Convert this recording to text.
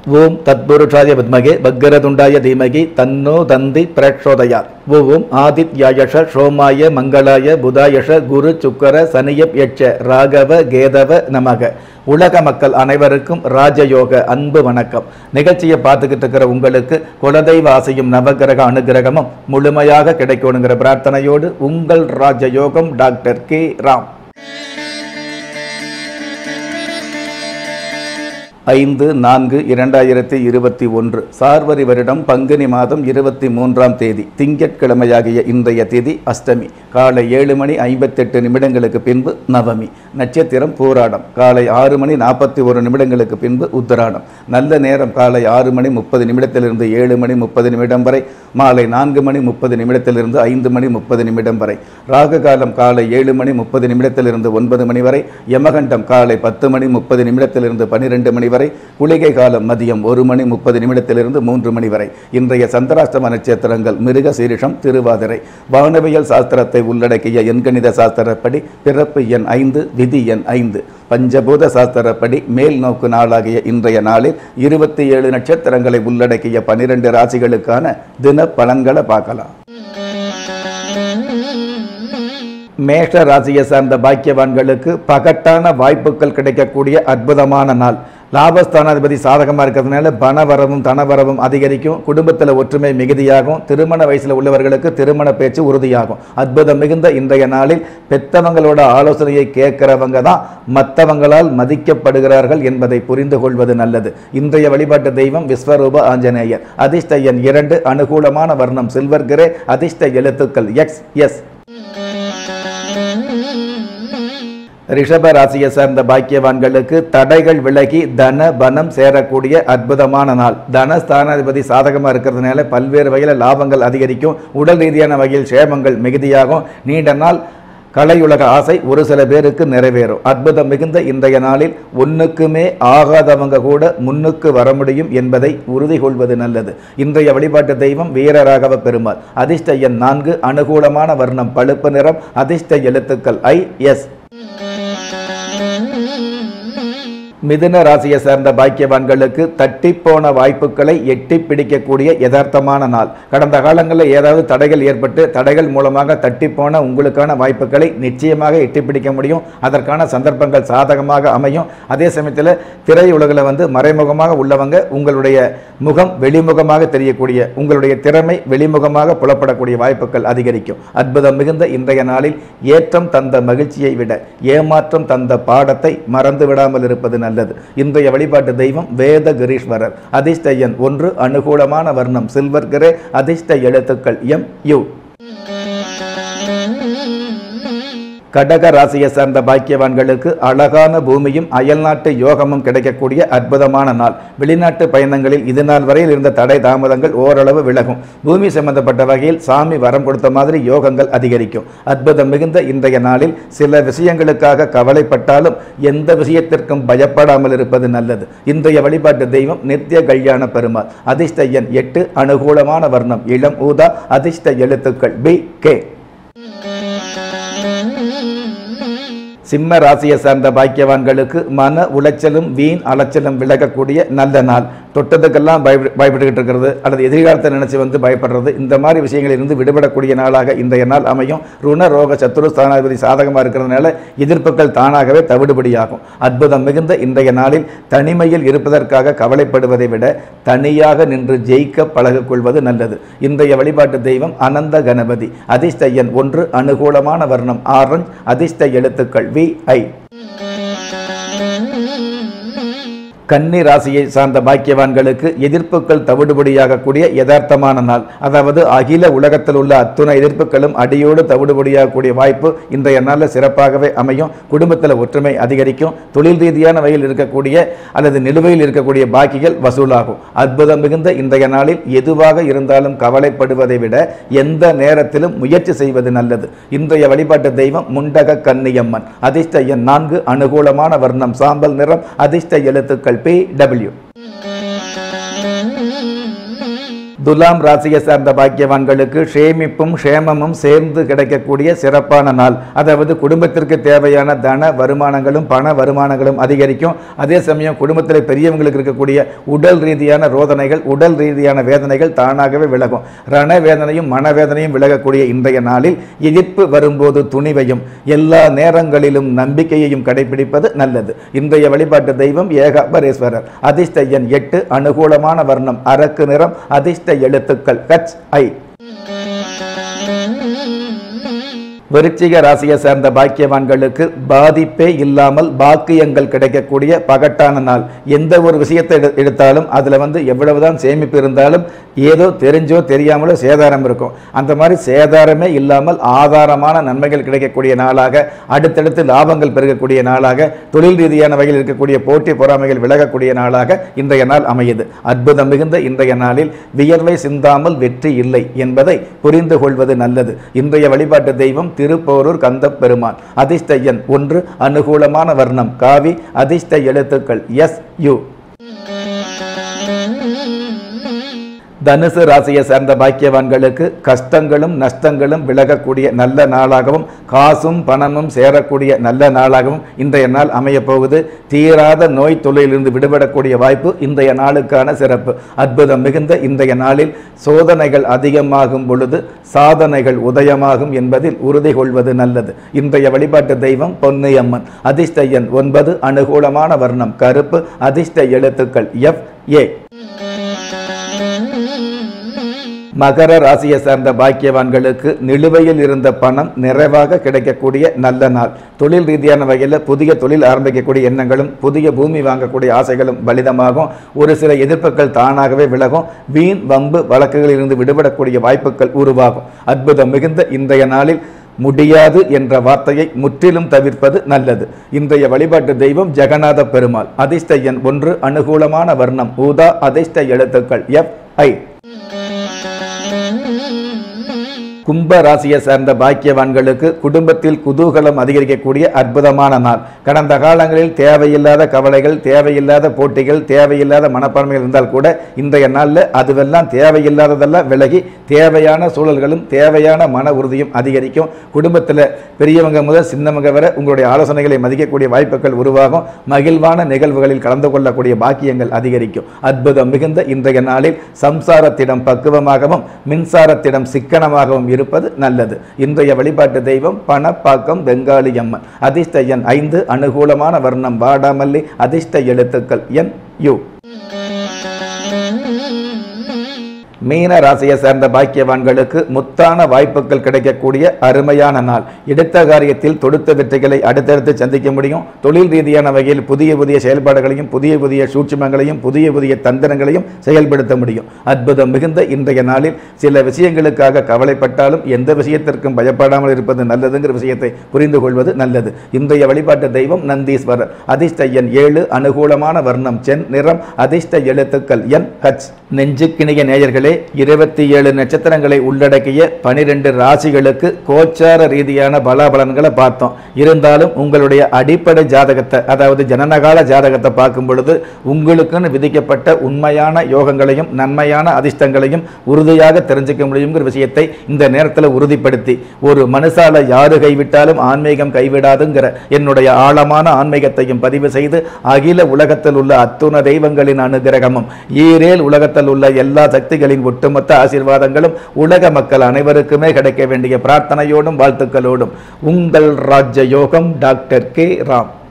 ஓம் தத்புருஷாய வித்மகே பக்கரதுண்டாய தீமகி தன்னோ தந்தி பிரச்சோதயாத் ஓம் ஆதித்யாயஷ சோமாய மங்களாய புதாயஷ குரு சுக்கர சனியப் யட்ச ராகவ கேதவ நமக உலக மக்கள் அனைவருக்கும் ராஜயோக அன்பு வணக்கம் நிகழ்ச்சியை பார்த்துக்கிட்டு இருக்கிற உங்களுக்கு குலதெய்வ ஆசையும் நவகிரக அனுகிரகமும் முழுமையாக கிடைக்கணுங்கிற பிரார்த்தனையோடு உங்கள் ராஜயோகம் டாக்டர் கே ராம் ஐந்து நான்கு இரண்டாயிரத்தி இருபத்தி ஒன்று சார்வரி வருடம் பங்குனி மாதம் இருபத்தி மூன்றாம் தேதி திங்கட்கிழமையாகிய இன்றைய தேதி அஷ்டமி காலை ஏழு மணி ஐம்பத்தெட்டு நிமிடங்களுக்கு பின்பு நவமி நட்சத்திரம் பூராடம் காலை ஆறு மணி நாற்பத்தி ஒரு நிமிடங்களுக்கு பின்பு உத்தராடம் நல்ல நேரம் காலை ஆறு மணி முப்பது நிமிடத்திலிருந்து ஏழு மணி முப்பது நிமிடம் வரை மாலை நான்கு மணி முப்பது நிமிடத்திலிருந்து ஐந்து மணி முப்பது நிமிடம் வரை ராகு காலம் காலை ஏழு மணி முப்பது நிமிடத்திலிருந்து ஒன்பது மணி வரை யமகண்டம் காலை பத்து மணி முப்பது நிமிடத்திலிருந்து பனிரெண்டு மணி வரை குளிகை காலம் மதியம் ஒரு மணி முப்பது நிமிடத்திலிருந்து மூன்று மணி வரை இன்றைய சந்திராஷ்டம நட்சத்திரங்கள் மிருக சீரிஷம் திருவாதிரை வானவியல் சாஸ்திரத்தை உள்ளடக்கிய எண்கணித சாஸ்திரப்படி பிறப்பு எண் ஐந்து விதி எண் ஐந்து பஞ்சபூத சாஸ்திரப்படி மேல் நோக்கு நாளாகிய இன்றைய நாளில் இருபத்தி ஏழு நட்சத்திரங்களை உள்ளடக்கிய பனிரெண்டு ராசிகளுக்கான தின பலன்களை பார்க்கலாம் மேஷ ராசியை சார்ந்த பாக்கியவான்களுக்கு பகட்டான வாய்ப்புகள் கிடைக்கக்கூடிய அற்புதமான நாள் லாபஸ்தானாதிபதி சாதகமாக இருக்கிறதுனால பணவரவும் தனவரவும் அதிகரிக்கும் குடும்பத்தில் ஒற்றுமை மிகுதியாகும் திருமண வயசில் உள்ளவர்களுக்கு திருமண பேச்சு உறுதியாகும் அற்புதம் மிகுந்த இன்றைய நாளில் பெத்தவங்களோட ஆலோசனையை கேட்கிறவங்க தான் மற்றவங்களால் மதிக்கப்படுகிறார்கள் என்பதை புரிந்து கொள்வது நல்லது இன்றைய வழிபாட்டு தெய்வம் விஸ்வரூப ஆஞ்சநேயர் அதிர்ஷ்ட எண் இரண்டு அனுகூலமான வர்ணம் சில்வர் கிரே அதிர்ஷ்ட எழுத்துக்கள் எக்ஸ் எஸ் ரிஷப ராசியை சார்ந்த பாக்கியவான்களுக்கு தடைகள் விலகி தன பனம் சேரக்கூடிய அற்புதமான நாள் தனஸ்தானாதிபதி சாதகமாக இருக்கிறதுனால பல்வேறு வகையில் லாபங்கள் அதிகரிக்கும் உடல் ரீதியான வகையில் சேமங்கள் மிகுதியாகும் நீண்ட நாள் கலையுலக ஆசை ஒரு சில பேருக்கு நிறைவேறும் அற்புதம் மிகுந்த இன்றைய நாளில் ஒன்றுக்குமே ஆகாதவங்க கூட முன்னுக்கு வர முடியும் என்பதை உறுதி கொள்வது நல்லது இன்றைய வழிபாட்டு தெய்வம் வீரராகவ பெருமாள் அதிர்ஷ்ட எண் நான்கு அனுகூலமான வர்ணம் பழுப்பு நிறம் அதிர்ஷ்ட எழுத்துக்கள் ஐ எஸ் மிதுன ராசியை சேர்ந்த பாக்கியவான்களுக்கு தட்டிப்போன வாய்ப்புகளை எட்டி பிடிக்கக்கூடிய யதார்த்தமான நாள் கடந்த காலங்களில் ஏதாவது தடைகள் ஏற்பட்டு தடைகள் மூலமாக தட்டிப்போன உங்களுக்கான வாய்ப்புகளை நிச்சயமாக எட்டி பிடிக்க முடியும் அதற்கான சந்தர்ப்பங்கள் சாதகமாக அமையும் அதே சமயத்தில் திரையுலகில் வந்து மறைமுகமாக உள்ளவங்க உங்களுடைய முகம் வெளிமுகமாக தெரியக்கூடிய உங்களுடைய திறமை வெளிமுகமாக புலப்படக்கூடிய வாய்ப்புகள் அதிகரிக்கும் அற்புதம் மிகுந்த இன்றைய நாளில் ஏற்றம் தந்த மகிழ்ச்சியை விட ஏமாற்றம் தந்த பாடத்தை மறந்து விடாமல் இருப்பது நல்லது இன்றைய வழிபாட்டு தெய்வம் வேத கிரீஸ்வரர் அதிர்ஷ்ட எண் ஒன்று அனுகூலமான வர்ணம் சில்வர் கிரே அதிர்ஷ்ட எழுத்துக்கள் எம் யு கடக ராசியை சார்ந்த பாக்கியவான்களுக்கு அழகான பூமியும் அயல்நாட்டு யோகமும் கிடைக்கக்கூடிய அற்புதமான நாள் வெளிநாட்டு பயணங்களில் இது நாள் வரையில் இருந்த தடை தாமதங்கள் ஓரளவு விலகும் பூமி சம்பந்தப்பட்ட வகையில் சாமி வரம் கொடுத்த மாதிரி யோகங்கள் அதிகரிக்கும் அற்புதம் மிகுந்த இன்றைய நாளில் சில விஷயங்களுக்காக கவலைப்பட்டாலும் எந்த விஷயத்திற்கும் பயப்படாமல் இருப்பது நல்லது இன்றைய வழிபாட்டு தெய்வம் நித்திய கல்யாண பெருமாள் அதிர்ஷ்ட எண் எட்டு அனுகூலமான வர்ணம் இளம் ஊதா அதிர்ஷ்ட எழுத்துக்கள் பி கே சிம்ம ராசியை சார்ந்த பாக்கியவான்களுக்கு மன உளைச்சலும் வீண் அலைச்சலும் விலகக்கூடிய நல்ல நாள் தொட்டதுக்கெல்லாம் பயப்பட பயப்பட்டுக்கிட்டு இருக்கிறது அல்லது எதிர்காலத்தை நினைச்சு வந்து பயப்படுறது இந்த மாதிரி விஷயங்களில் இருந்து விடுபடக்கூடிய நாளாக இன்றைய நாள் அமையும் ருண ரோக சத்துரு ஸ்தானாதிபதி சாதகமாக இருக்கிறதுனால எதிர்ப்புகள் தானாகவே தவிடுபடியாகும் அற்புதம் மிகுந்த இன்றைய நாளில் தனிமையில் இருப்பதற்காக கவலைப்படுவதை விட தனியாக நின்று ஜெயிக்க பழகிக்கொள்வது நல்லது இன்றைய வழிபாட்டு தெய்வம் அனந்த கணபதி அதிர்ஷ்ட எண் ஒன்று அனுகூலமான வர்ணம் ஆரஞ்ச் அதிர்ஷ்ட எழுத்துக்கள் வி ஐ கன்னி ராசியை சார்ந்த பாக்கியவான்களுக்கு எதிர்ப்புகள் தவிடுபடியாகக்கூடிய யதார்த்தமான நாள் அதாவது அகில உலகத்தில் உள்ள அத்துணை எதிர்ப்புகளும் அடியோடு தவிடுபடியாகக்கூடிய வாய்ப்பு இன்றைய நாளில் சிறப்பாகவே அமையும் குடும்பத்தில் ஒற்றுமை அதிகரிக்கும் தொழில் ரீதியான வகையில் இருக்கக்கூடிய அல்லது நிலுவையில் இருக்கக்கூடிய பாக்கிகள் வசூலாகும் அற்புதம் மிகுந்த இன்றைய நாளில் எதுவாக இருந்தாலும் கவலைப்படுவதை விட எந்த நேரத்திலும் முயற்சி செய்வது நல்லது இன்றைய வழிபாட்டு தெய்வம் முண்டக கன்னியம்மன் அதிர்ஷ்ட எண் நான்கு அனுகூலமான வர்ணம் சாம்பல் நிறம் அதிர்ஷ்ட எழுத்துக்கள் பி டபிள்யூ துலாம் ராசியை சார்ந்த பாக்கியவான்களுக்கு ஷேமிப்பும் ஷேமமும் சேர்ந்து கிடைக்கக்கூடிய சிறப்பான நாள் அதாவது குடும்பத்திற்கு தேவையான தன வருமானங்களும் பண வருமானங்களும் அதிகரிக்கும் அதே சமயம் குடும்பத்தில் பெரியவங்களுக்கு இருக்கக்கூடிய உடல் ரீதியான ரோதனைகள் உடல் ரீதியான வேதனைகள் தானாகவே விலகும் ரண வேதனையும் மனவேதனையும் விலகக்கூடிய இன்றைய நாளில் எதிர்ப்பு வரும்போது துணிவையும் எல்லா நேரங்களிலும் நம்பிக்கையையும் கடைபிடிப்பது நல்லது இன்றைய வழிபாட்டு தெய்வம் ஏகாபரேஸ்வரர் அதிர்ஷ்ட எண் எட்டு அனுகூலமான வர்ணம் அரக்கு நிறம் அதிர்ஷ்ட எழுத்துக்கள் ஹச் ஐ விருச்சிக ராசியை சேர்ந்த பாக்கியவான்களுக்கு பாதிப்பே இல்லாமல் பாக்கியங்கள் கிடைக்கக்கூடிய பகட்டான நாள் எந்த ஒரு விஷயத்தை எடு- எடுத்தாலும் அதில் வந்து எவ்வளவுதான் சேமிப்பு இருந்தாலும் ஏதோ தெரிஞ்சோ தெரியாமலோ சேதாரம் இருக்கும் அந்த மாதிரி சேதாரமே இல்லாமல் ஆதாரமான நன்மைகள் கிடைக்கக்கூடிய நாளாக அடுத்தடுத்து லாபங்கள் பெருகக்கூடிய நாளாக தொழில் ரீதியான வகையில் இருக்கக்கூடிய போட்டி பொறாமைகள் விலகக்கூடிய நாளாக இன்றைய நாள் அமையுது அற்புதம் மிகுந்த இன்றைய நாளில் வியர்வை சிந்தாமல் வெற்றி இல்லை என்பதை புரிந்து கொள்வது நல்லது இன்றைய வழிபாட்டு தெய்வம் திருப்போரூர் கந்தப் பெருமான் அதிர்ஷ்ட எண் ஒன்று அனுகூலமான வர்ணம் காவி அதிர்ஷ்ட எழுத்துக்கள் எஸ் யு தனுசு ராசியை சேர்ந்த பாக்கியவான்களுக்கு கஷ்டங்களும் நஷ்டங்களும் விலகக்கூடிய நல்ல நாளாகவும் காசும் பணமும் சேரக்கூடிய நல்ல நாளாகவும் இன்றைய நாள் அமையப் போகுது தீராத நோய் தொல்லையிலிருந்து விடுபடக்கூடிய வாய்ப்பு இன்றைய நாளுக்கான சிறப்பு அற்புதம் மிகுந்த இன்றைய நாளில் சோதனைகள் அதிகமாகும் பொழுது சாதனைகள் உதயமாகும் என்பதில் உறுதி கொள்வது நல்லது இன்றைய வழிபாட்டு தெய்வம் பொன்னியம்மன் அதிர்ஷ்ட எண் ஒன்பது அனுகூலமான வர்ணம் கருப்பு அதிர்ஷ்ட எழுத்துக்கள் எஃப் ஏ மகர ராசியை சார்ந்த பாக்கியவான்களுக்கு நிலுவையில் இருந்த பணம் நிறைவாக கிடைக்கக்கூடிய நல்ல நாள் தொழில் ரீதியான வகையில் புதிய தொழில் ஆரம்பிக்கக்கூடிய எண்ணங்களும் புதிய பூமி வாங்கக்கூடிய ஆசைகளும் பலிதமாகும் ஒரு சில எதிர்ப்புகள் தானாகவே விலகும் வீண் வம்பு வழக்குகளில் இருந்து விடுபடக்கூடிய வாய்ப்புகள் உருவாகும் அற்புதம் மிகுந்த இன்றைய நாளில் முடியாது என்ற வார்த்தையை முற்றிலும் தவிர்ப்பது நல்லது இன்றைய வழிபாட்டு தெய்வம் ஜெகநாத பெருமாள் அதிர்ஷ்ட எண் ஒன்று அனுகூலமான வர்ணம் ஊதா அதிர்ஷ்ட எழுத்துக்கள் எஃப் ஐ கும்ப ராசியை சார்ந்த பாக்கியவான்களுக்கு குடும்பத்தில் குதூகலம் அதிகரிக்கக்கூடிய அற்புதமான நாள் கடந்த காலங்களில் தேவையில்லாத கவலைகள் தேவையில்லாத போட்டிகள் தேவையில்லாத மனப்பான்மைகள் இருந்தால் கூட இன்றைய நாளில் அதுவெல்லாம் தேவையில்லாததெல்லாம் விலகி தேவையான சூழல்களும் தேவையான மன உறுதியும் அதிகரிக்கும் குடும்பத்தில் பெரியவங்க முதல் சின்னவங்க வரை உங்களுடைய ஆலோசனைகளை மதிக்கக்கூடிய வாய்ப்புகள் உருவாகும் மகிழ்வான நிகழ்வுகளில் கலந்து கொள்ளக்கூடிய பாக்கியங்கள் அதிகரிக்கும் அற்புதம் மிகுந்த இன்றைய நாளில் சம்சாரத்திடம் பக்குவமாகவும் மின்சாரத்திடம் சிக்கனமாகவும் இருப்பது நல்லது இன்றைய வழிபாட்டு தெய்வம் பணப்பாக்கம் பெங்காலி அம்மன் அதிர்ஷ்ட எண் ஐந்து அனுகூலமான வர்ணம் வாடாமல்லி அதிர்ஷ்ட எழுத்துக்கள் என் யு மீன ராசியை சேர்ந்த பாக்கியவான்களுக்கு முத்தான வாய்ப்புகள் கிடைக்கக்கூடிய அருமையான நாள் எடுத்த காரியத்தில் தொடுத்த வெற்றிகளை அடுத்தடுத்து சந்திக்க முடியும் தொழில் ரீதியான வகையில் புதிய புதிய செயல்பாடுகளையும் புதிய புதிய சூட்சுமங்களையும் புதிய புதிய தந்திரங்களையும் செயல்படுத்த முடியும் அற்புதம் மிகுந்த இன்றைய நாளில் சில விஷயங்களுக்காக கவலைப்பட்டாலும் எந்த விஷயத்திற்கும் பயப்படாமல் இருப்பது நல்லதுங்கிற விஷயத்தை புரிந்து கொள்வது நல்லது இன்றைய வழிபாட்டு தெய்வம் நந்தீஸ்வரர் அதிர்ஷ்ட எண் ஏழு அனுகூலமான வர்ணம் சென் நிறம் அதிர்ஷ்ட எழுத்துக்கள் என் ஹச் நெஞ்சுக்கிணிய நேயர்களே இருபத்தி ஏழு நட்சத்திரங்களை உள்ளடக்கிய பனிரெண்டு ராசிகளுக்கு கோச்சார ரீதியான பலாபலன்களை பார்த்தோம் இருந்தாலும் உங்களுடைய அடிப்படை ஜாதகத்தை அதாவது ஜனனகால ஜாதகத்தை பார்க்கும் பொழுது உங்களுக்குன்னு விதிக்கப்பட்ட உண்மையான யோகங்களையும் நன்மையான அதிர்ஷ்டங்களையும் உறுதியாக தெரிஞ்சுக்க முடியுங்கிற விஷயத்தை இந்த நேரத்தில் உறுதிப்படுத்தி ஒரு மனுஷால யாரு கைவிட்டாலும் ஆன்மீகம் கைவிடாதுங்கிற என்னுடைய ஆழமான ஆன்மீகத்தையும் பதிவு செய்து அகில உலகத்தில் உள்ள அத்துண தெய்வங்களின் அனுகிரகமும் ஈரேல் உலகத்தில் உள்ள எல்லா சக்திகளின் ஒட்டுமொத்த ஆசீர்வாதங்களும் உலக மக்கள் அனைவருக்குமே கிடைக்க வேண்டிய பிரார்த்தனையோடும் வாழ்த்துக்களோடும் உங்கள் ராஜ்ய யோகம் டாக்டர் கே ராம்